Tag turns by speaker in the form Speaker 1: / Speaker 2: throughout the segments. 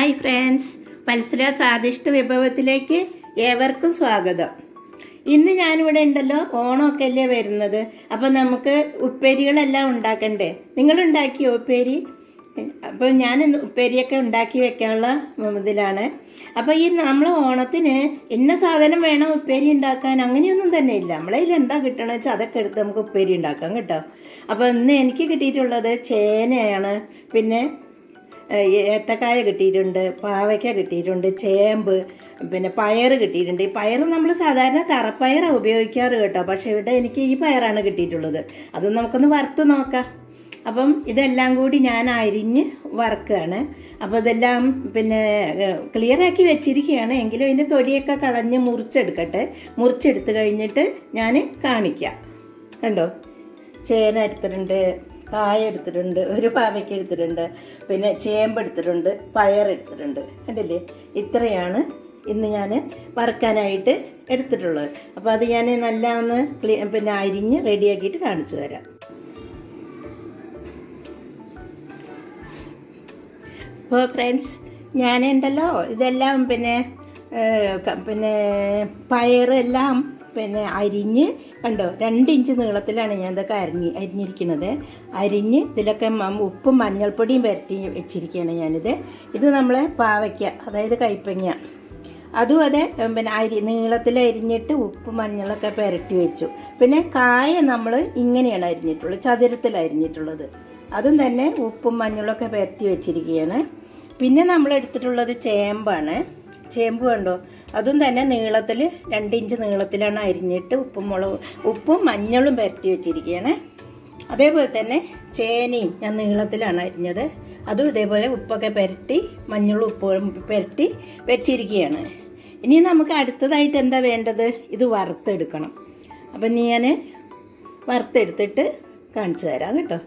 Speaker 1: hi friends മത്സര സ്വാദിഷ്ട വിഭവത്തിലേക്ക് ഏവർക്കും സ്വാഗതം ഇന്ന് ഞാനിവിടെ ഉണ്ടല്ലോ ഓണമൊക്കെ അല്ലേ വരുന്നത് അപ്പം നമുക്ക് ഉപ്പേരികളെല്ലാം ഉണ്ടാക്കണ്ടേ നിങ്ങൾ ഉണ്ടാക്കിയോ ഉപ്പേരി അപ്പോൾ ഞാൻ ഇന്ന് ഉപ്പേരിയൊക്കെ ഉണ്ടാക്കി വെക്കാനുള്ള ഇതിലാണ് അപ്പോൾ ഈ നമ്മൾ ഓണത്തിന് ഇന്ന സാധനം വേണം ഉപ്പേരി ഉണ്ടാക്കാൻ അങ്ങനെയൊന്നും തന്നെ ഇല്ല നമ്മളെ കയ്യിൽ എന്താ കിട്ടണമെന്ന് വെച്ചാൽ അതൊക്കെ എടുത്ത് നമുക്ക് ഉപ്പേരി ഉണ്ടാക്കാം കേട്ടോ അപ്പോൾ ഇന്ന് എനിക്ക് കിട്ടിയിട്ടുള്ളത് ചേനയാണ് പിന്നെ ഏഹ് ഏത്തക്കായ കിട്ടിയിട്ടുണ്ട് പാവയ്ക്ക കിട്ടിയിട്ടുണ്ട് ചേമ്പ് പിന്നെ പയറ് കിട്ടിയിട്ടുണ്ട് ഈ പയറ് നമ്മൾ സാധാരണ തറപ്പയറാണ് ഉപയോഗിക്കാറ് കേട്ടോ പക്ഷെ ഇവിടെ എനിക്ക് ഈ പയറാണ് കിട്ടിയിട്ടുള്ളത് അത് നമുക്കൊന്ന് വറുത്ത് നോക്കാം അപ്പം ഇതെല്ലാം കൂടി ഞാൻ അരിഞ്ഞ് വറുക്കുകയാണ് അപ്പോൾ ഇതെല്ലാം പിന്നെ ക്ലിയർ ആക്കി വെച്ചിരിക്കുകയാണ് എങ്കിലും ഇതിൻ്റെ തൊലിയൊക്കെ കളഞ്ഞ് മുറിച്ചെടുക്കട്ടെ മുറിച്ചെടുത്ത് കഴിഞ്ഞിട്ട് ഞാൻ കാണിക്കാം കണ്ടോ ചേന എടുത്തിട്ടുണ്ട് കായ എടുത്തിട്ടുണ്ട് ഒരു പാവയ്ക്ക് എടുത്തിട്ടുണ്ട് പിന്നെ ചേമ്പ് എടുത്തിട്ടുണ്ട് പയർ എടുത്തിട്ടുണ്ട് കണ്ടില്ലേ ഇത്രയാണ് ഇന്ന് ഞാൻ വറുക്കാനായിട്ട് എടുത്തിട്ടുള്ളത് അപ്പോൾ അത് ഞാൻ നല്ല ഒന്ന് ക്ലീ പിന്നെ അരിഞ്ഞ് റെഡിയാക്കിയിട്ട് കാണിച്ചു തരാം അപ്പോൾ ഫ്രണ്ട്സ് ഞാനുണ്ടല്ലോ ഇതെല്ലാം പിന്നെ ഏഹ്, ക- പിന്നെ പയറെല്ലാം പിന്നെ അരിഞ്ഞ് കണ്ടോ രണ്ട് ഇഞ്ച് നീളത്തിലാണ് ഞാൻ ഇതൊക്കെ അരിഞ്ഞ് അരിഞ്ഞിരിക്കുന്നത് അരിഞ്ഞ് ഇതിലൊക്കെ മ- ഉപ്പും മഞ്ഞൾപ്പൊടിയും പുരട്ടി വെച്ചിരിക്കുകയാണ് ഞാനിത് ഇത് നമ്മളെ പാവയ്ക്ക അതായത് കൈപ്പങ്ങ അതും അതെ ഉം, പിന്നെ അരി നീളത്തിൽ അരിഞ്ഞിട്ട് ഉപ്പ് മഞ്ഞളൊക്കെ പുരട്ടി വെച്ചു പിന്നെ കായ നമ്മൾ ഇങ്ങനെയാണ് അരിഞ്ഞിട്ടുള്ളത് ചതുരത്തിൽ അരിഞ്ഞിട്ടുള്ളത് അതും തന്നെ ഉപ്പും മഞ്ഞളൊക്കെ പുരട്ടി വെച്ചിരിക്കുകയാണ് പിന്നെ നമ്മൾ എടുത്തിട്ടുള്ളത് ചേമ്പാണ് ചേമ്പ് കണ്ടോ അതും തന്നെ നീളത്തിൽ രണ്ട് ഇഞ്ച് നീളത്തിലാണ് അരിഞ്ഞിട്ട് ഉപ്പും മുളക് ഉപ്പും മഞ്ഞളും പുരട്ടി വെച്ചിരിക്കുകയാണ് അതേപോലെ തന്നെ ചേനയും ഞാൻ നീളത്തിലാണ് അരിഞ്ഞത് അതും ഇതേപോലെ ഉപ്പൊക്കെ പുരട്ടി മഞ്ഞളും ഉപ്പും പുരട്ടി വെച്ചിരിക്കുകയാണ് ഇനി നമുക്ക് അടുത്തതായിട്ട് എന്താ വേണ്ടത് ഇത് വറുത്തെടുക്കണം അപ്പം ഇനി ഞാൻ വറുത്തെടുത്തിട്ട് കാണിച്ചു തരാം കേട്ടോ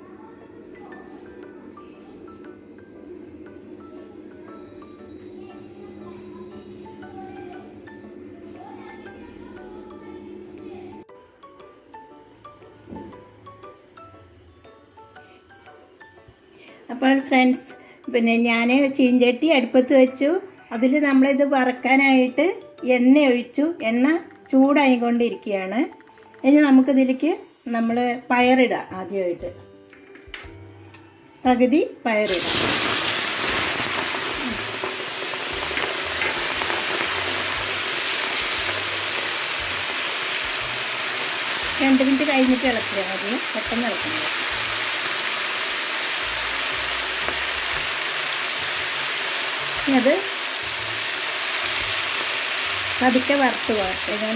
Speaker 1: അപ്പോൾ ഫ്രണ്ട്സ് പിന്നെ ഞാൻ ചീഞ്ചട്ടി അടുപ്പത്ത് വെച്ചു അതിൽ നമ്മളിത് വറക്കാനായിട്ട് എണ്ണ ഒഴിച്ചു എണ്ണ ചൂടായിക്കൊണ്ടിരിക്കുകയാണ് ഇനി നമുക്കിതിലേക്ക് നമ്മൾ പയറിടാം ആദ്യമായിട്ട് പകുതി പയറിടാം രണ്ട് മിനിറ്റ് കഴിഞ്ഞിട്ട് ഇളക്കിയാൽ മതി പെട്ടെന്ന് ഇളക്കണം ഇനി അത് പതുക്കെ വറുത്ത് പോകട്ടെ ഞാൻ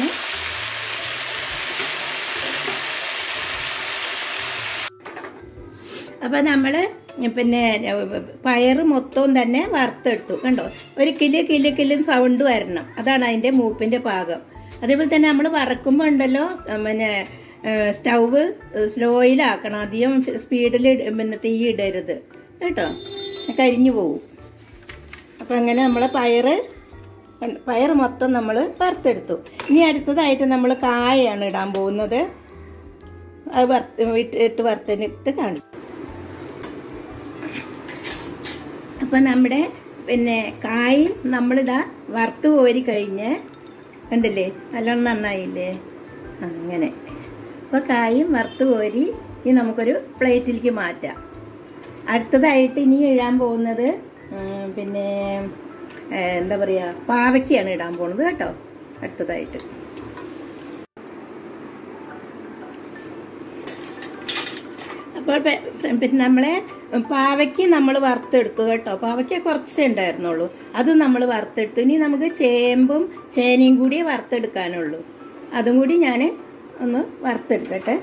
Speaker 1: അപ്പം നമ്മൾ പിന്നെ പയറ് മൊത്തവും തന്നെ വറുത്തെടുത്തു കണ്ടോ ഒരു കിലോ കിലോ കിലോ സൗണ്ട് വരണം അതാണ് അതിൻ്റെ മൂപ്പിൻ്റെ പാകം അതേപോലെ തന്നെ നമ്മൾ വറക്കുമ്പോൾ ഉണ്ടല്ലോ പിന്നെ സ്റ്റൗവ് സ്ലോയിലാക്കണം അധികം സ്പീഡിൽ പിന്നെ തീ ഇടരുത് കേട്ടോ കരിഞ്ഞു പോകും അപ്പം അങ്ങനെ നമ്മൾ പയറ് പയർ മൊത്തം നമ്മൾ വറുത്തെടുത്തു ഇനി അടുത്തതായിട്ട് നമ്മൾ കായയാണ് ഇടാൻ പോകുന്നത് അത് വറുത്ത് ഇട്ട് ഇട്ട് വറുത്തിട്ട് കാണിക്കും അപ്പം നമ്മുടെ പിന്നെ കായ് നമ്മളിതാ വറുത്ത് കോരി കഴിഞ്ഞ് കണ്ടില്ലേ നല്ലോണം നന്നായില്ലേ ആ, അങ്ങനെ അപ്പോൾ കായും വറുത്ത് കോരി ഇനി നമുക്കൊരു പ്ലേറ്റിലേക്ക് മാറ്റാം അടുത്തതായിട്ട് ഇനി ഇടാൻ പോകുന്നത് ഉം, പിന്നെ ഏ, എന്താ പറയുക പാവയ്ക്കാണ് ഇടാൻ പോകുന്നത് കേട്ടോ അടുത്തതായിട്ട് അപ്പോൾ പെ- പിന്നെ നമ്മളെ പാവയ്ക്ക് നമ്മൾ വറുത്തെടുത്തു കേട്ടോ പാവയ്ക്ക കുറച്ചേ ഉണ്ടായിരുന്നുള്ളൂ അത് നമ്മൾ വറുത്തെടുത്തു ഇനി നമുക്ക് ചേമ്പും ചേനയും കൂടി വറുത്തെടുക്കാനുള്ളൂ അതും കൂടി ഞാൻ ഒന്ന് വറുത്തെടുക്കട്ടെ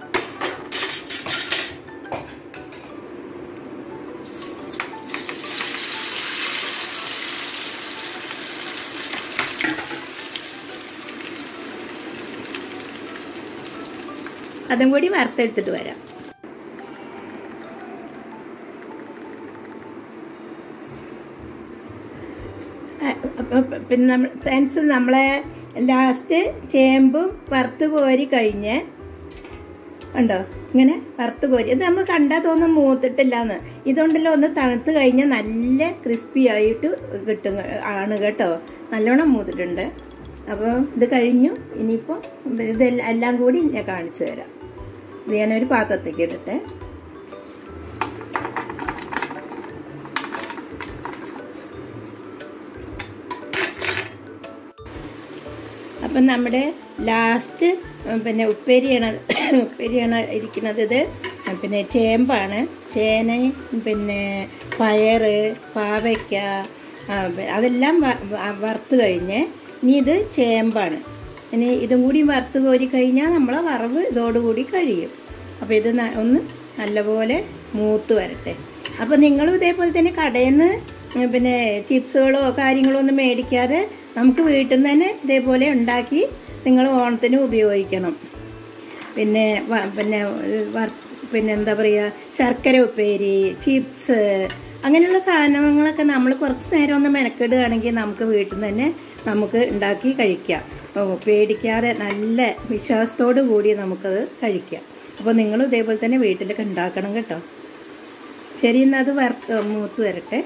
Speaker 1: അതും കൂടി വറുത്തെടുത്തിട്ട് വരാം അപ്പോൾ പിന്നെ നമ്മൾ ഫ്രണ്ട്സ് നമ്മളെ ലാസ്റ്റ് ചേമ്പും വറുത്ത് കോരി കഴിഞ്ഞ് ഉണ്ടോ ഇങ്ങനെ വറുത്ത് കോരി ഇത് നമ്മൾ കണ്ടാൽ തോന്നും മൂത്തിട്ടില്ലാന്ന് ഇതുകൊണ്ടല്ലോ ഒന്ന് തണുത്ത് കഴിഞ്ഞാൽ നല്ല ക്രിസ്പി ആയിട്ട് കിട്ടും ആണ് കേട്ടോ നല്ലോണം മൂത്തിട്ടുണ്ട് അപ്പോൾ ഇത് കഴിഞ്ഞു ഇനിയിപ്പോൾ ഇതെല്ലാം എല്ലാം കൂടി ഞാൻ കാണിച്ചു തരാം ഇത് ഞാനൊരു പാത്രത്തേക്ക് ഇടട്ടെ അപ്പം നമ്മുടെ ലാസ്റ്റ് പിന്നെ ഉപ്പേരിയാണ് ഉപ്പേരിയാണ് ഇരിക്കുന്നത് ഇത് പിന്നെ ചേമ്പാണ് ചേന പിന്നെ പയറ് പാവയ്ക്ക ആ, അതെല്ലാം വ- വ- വറുത്ത് കഴിഞ്ഞ് ഇനി ഇത് ചേമ്പാണ് ഇനി ഇതും കൂടി വറുത്ത് കോരി കഴിഞ്ഞാൽ നമ്മളെ വറവ് ഇതോടുകൂടി കഴിയും അപ്പോൾ ഇത് ന- ഒന്ന് നല്ലപോലെ മൂത്ത് വരട്ടെ അപ്പോൾ നിങ്ങളും ഇതേപോലെ തന്നെ കടയിൽ നിന്ന് പിന്നെ ചിപ്സുകളോ കാര്യങ്ങളോ ഒന്നും മേടിക്കാതെ നമുക്ക് വീട്ടിൽ നിന്ന് തന്നെ ഇതേപോലെ ഉണ്ടാക്കി നിങ്ങൾ ഓണത്തിന് ഉപയോഗിക്കണം പിന്നെ വ- പിന്നെ ഏഹ്, വർ- പിന്നെ എന്താ പറയുക ശർക്കര ഉപ്പേരി ചിപ്സ് അങ്ങനെയുള്ള സാധനങ്ങളൊക്കെ നമ്മൾ കുറച്ച് നേരം ഒന്ന് മെനക്കെടുകയാണെങ്കിൽ നമുക്ക് വീട്ടിൽ നിന്ന് തന്നെ നമുക്ക് ഉണ്ടാക്കി കഴിക്കാം ഓ, പേടിക്കാതെ നല്ല വിശ്വാസത്തോടു കൂടി നമുക്കത് കഴിക്കാം അപ്പോൾ നിങ്ങളും ഇതേപോലെ തന്നെ വീട്ടിലൊക്കെ ഉണ്ടാക്കണം കേട്ടോ ശരി എന്നാൽ അത് വറുത്ത് മൂത്ത് വരട്ടെ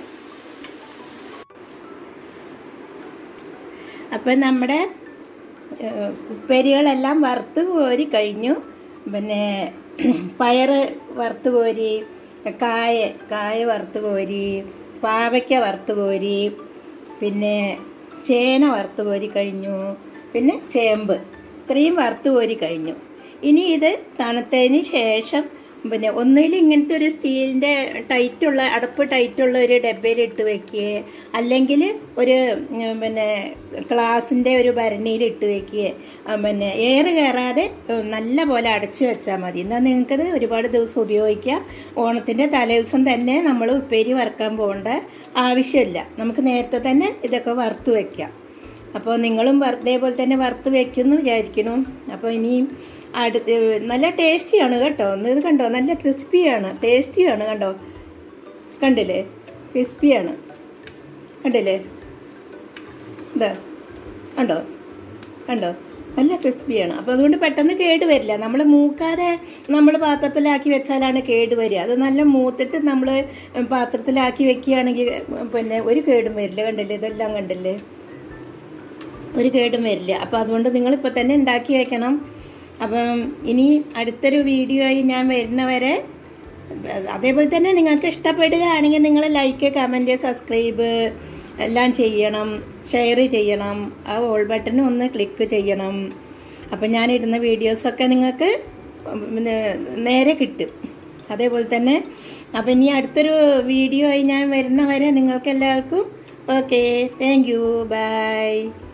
Speaker 1: അപ്പം നമ്മുടെ ഏഹ്, ഉപ്പേരികളെല്ലാം വറുത്ത് കോരി കഴിഞ്ഞു പിന്നെ പയറ് വറുത്ത് കോരി കായ കായ വറുത്ത് കോരി പാവയ്ക്ക വറുത്ത് കോരി പിന്നെ ചേന വറുത്ത് കോരി കഴിഞ്ഞു പിന്നെ ചേമ്പ് ഇത്രയും വറുത്ത് കോരി കഴിഞ്ഞു ഇനി ഇത് തണുത്തതിന് ശേഷം പിന്നെ ഒന്നുകിൽ ഇങ്ങനത്തെ ഒരു സ്റ്റീലിന്റെ ടൈറ്റുള്ള അടപ്പ് ടൈറ്റുള്ള ഒരു ഡബ്ബയിൽ ഇട്ട് വെക്കുക അല്ലെങ്കിൽ ഒരു ഉം, പിന്നെ ഗ്ലാസിന്റെ ഒരു ഭരണിയിൽ ഇട്ട് വെക്കുക ആ, പിന്നെ എയർ കയറാതെ ഉം, നല്ല പോലെ അടച്ചു വെച്ചാൽ മതി എന്നാൽ നിങ്ങൾക്കത് ഒരുപാട് ദിവസം ഉപയോഗിക്കാം ഓണത്തിന്റെ തലേദിവസം തന്നെ നമ്മൾ ഉപ്പേരി വറുക്കാൻ പോകേണ്ട ആവശ്യമില്ല നമുക്ക് നേരത്തെ തന്നെ ഇതൊക്കെ വറുത്ത് വെക്കാം അപ്പോൾ നിങ്ങളും വർ- ഇതേപോലെ തന്നെ വറുത്ത് വെക്കുമെന്ന് വിചാരിക്കുന്നു അപ്പോൾ ഇനിയും അടുത്ത് നല്ല ടേസ്റ്റിയാണ് കേട്ടോ ഒന്ന് ഇത് കണ്ടോ നല്ല ക്രിസ്പിയാണ് ടേസ്റ്റിയാണ് കണ്ടോ കണ്ടില്ലേ ക്രിസ്പിയാണ് കണ്ടില്ലേ ഇതാ കണ്ടോ കണ്ടോ നല്ല ക്രിസ്പിയാണ് അപ്പോൾ അതുകൊണ്ട് പെട്ടെന്ന് കേട് വരില്ല നമ്മൾ മൂക്കാതെ നമ്മൾ പാത്രത്തിലാക്കി വെച്ചാലാണ് കേട് വരിക അത് നല്ല മൂത്തിട്ട് നമ്മൾ പാത്രത്തിലാക്കി വെക്കുകയാണെങ്കിൽ പിന്നെ ഒരു കേടും വരില്ല കണ്ടില്ലേ ഇതെല്ലാം കണ്ടില്ലേ ഒരു കേടും വരില്ല അപ്പം അതുകൊണ്ട് നിങ്ങൾ ഇപ്പം തന്നെ ഉണ്ടാക്കി വെക്കണം അപ്പം ഇനി അടുത്തൊരു വീഡിയോ ആയി ഞാൻ വരുന്നവരെ അതേപോലെ തന്നെ നിങ്ങൾക്ക് ഇഷ്ടപ്പെടുകയാണെങ്കിൽ നിങ്ങൾ ലൈക്ക് കമൻറ്റ് സബ്സ്ക്രൈബ് എല്ലാം ചെയ്യണം ഷെയർ ചെയ്യണം ആ ഓൾ ബട്ടൺ ഒന്ന് ക്ലിക്ക് ചെയ്യണം അപ്പം ഞാനിടുന്ന വീഡിയോസൊക്കെ നിങ്ങൾക്ക് പിന്നെ നേരെ കിട്ടും അതേപോലെ തന്നെ അപ്പം ഇനി അടുത്തൊരു വീഡിയോ ആയി ഞാൻ വരുന്നവരെ നിങ്ങൾക്ക് എല്ലാവർക്കും ഓക്കെ താങ്ക് യു ബൈ